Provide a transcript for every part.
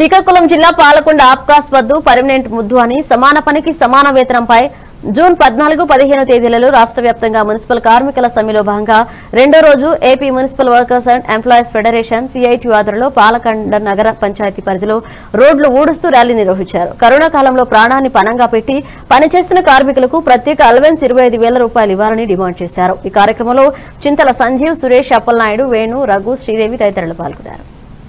శ్రీకాకుళం జిల్లా పాలకొండ ఆప్కాస్ వద్దు పర్మనెంట్ ముద్దు అని సమాన పనికి సమాన వేతనంపై జూన్ పద్నాలుగు పదిహేను తేదీలలో రాష్ట్ర వ్యాప్తంగా మున్సిపల్ కార్మికుల సమ్మెలో భాగంగా రెండో రోజు AP municipal workers and employees federation CIT ఆధ్వర్యంలో పాలకొండ నగర పంచాయతీ పరిధిలో రోడ్లు ఊడుస్తూ ర్యాలీ నిర్వహించారు కరోనా కాలంలో ప్రాణాన్ని పణంగా పెట్టి పనిచేస్తున్న కార్మికులకు ప్రత్యేక అలవెన్స్ ఇరవై ఐదు వేల రూపాయలు ఇవ్వాలని డిమాండ్ చేశారు ఈ కార్యక్రమంలో చింతల సంజీవ్ సురేష్ అప్పలనాయుడు వేణు రఘు శ్రీదేవి తదితరులు పాల్గొన్నారు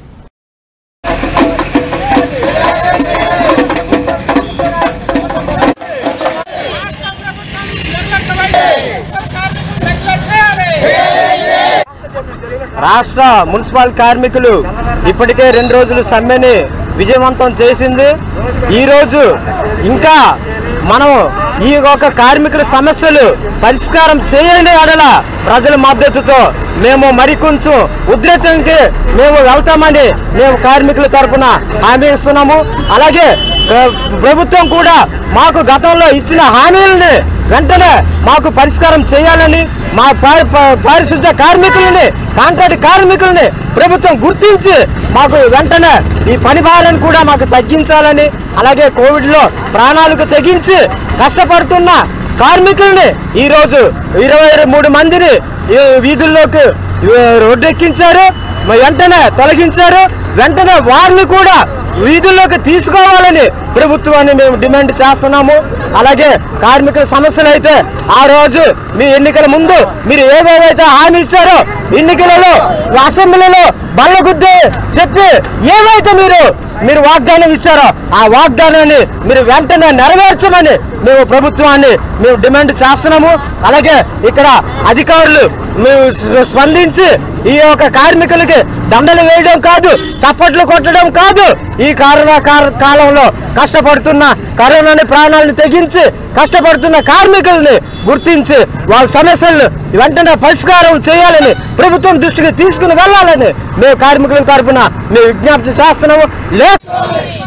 రాష్ట్ర మున్సిపల్ కార్మికులు ఇప్పటికే రెండు రోజులు సమ్మెని విజయవంతం చేసింది ఈరోజు ఇంకా మనం ఈ ఒక కార్మికుల సమస్యలు పరిష్కారం చేయండి అడల ప్రజల మద్దతుతో మేము మరికొంచెం ఉద్రేకంకి మేము వెళ్తామని మేము కార్మికుల తరఫున హామీ ఇస్తున్నాము అలాగే ప్ర- ప్రభుత్వం కూడా మాకు గతంలో ఇచ్చిన హామీలని వెంటనే మాకు పరిష్కారం చేయాలని మా పారి- పా- పారిశుద్ధ్య కార్మికులని కాంట్రాక్ట్ కార్మికులని ప్రభుత్వం గుర్తించి మాకు వెంటనే ఈ పని భారాన్ని కూడా మాకు తగ్గించాలని అలాగే కోవిడ్ లో ప్రాణాలకు తెగించి కష్టపడుతున్న కార్మికుల్ని ఈ రోజు ఇరవై మూడు మందిని ఈ వీధుల్లోకి ఈ రోడ్డెక్కించారు మరి వెంటనే తొలగించారు వెంటనే వారిని కూడా వీధుల్లోకి తీసుకోవాలని ప్రభుత్వాన్ని మేము డిమాండ్ చేస్తున్నాము అలాగే కార్మికుల సమస్యలు అయితే ఆ రోజు మీ ఎన్నికల ముందు మీరు ఏవేవైతే హామీ ఇచ్చారో ఎన్నికలలో అసెంబ్లీలో బల్లగుద్ది చెప్పి ఏవైతే మీరు మీరు వాగ్దానం ఇచ్చారో ఆ వాగ్దానాన్ని మీరు వెంటనే నెరవేర్చమని మేము ప్రభుత్వాన్ని మేము డిమాండ్ చేస్తున్నాము అలాగే ఇక్కడ అధికారులు మేము స్ప- స్పందించి ఈ యొక్క కార్మికులకి దండలు వేయడం కాదు చప్పట్లు కొట్టడం కాదు ఈ కారణ కార- కాలంలో కష్టపడుతున్న కరోనాని ప్రాణాలను తెగించి కష్టపడుతున్న కార్మికుల్ని గుర్తించి వాళ్ళ సమస్యలను వెంటనే పరిష్కారం చేయాలని ప్రభుత్వం దృష్టికి తీసుకుని వెళ్ళాలని మేము కార్మికుల తరపున మేము విజ్ఞప్తి చేస్తున్నాము లే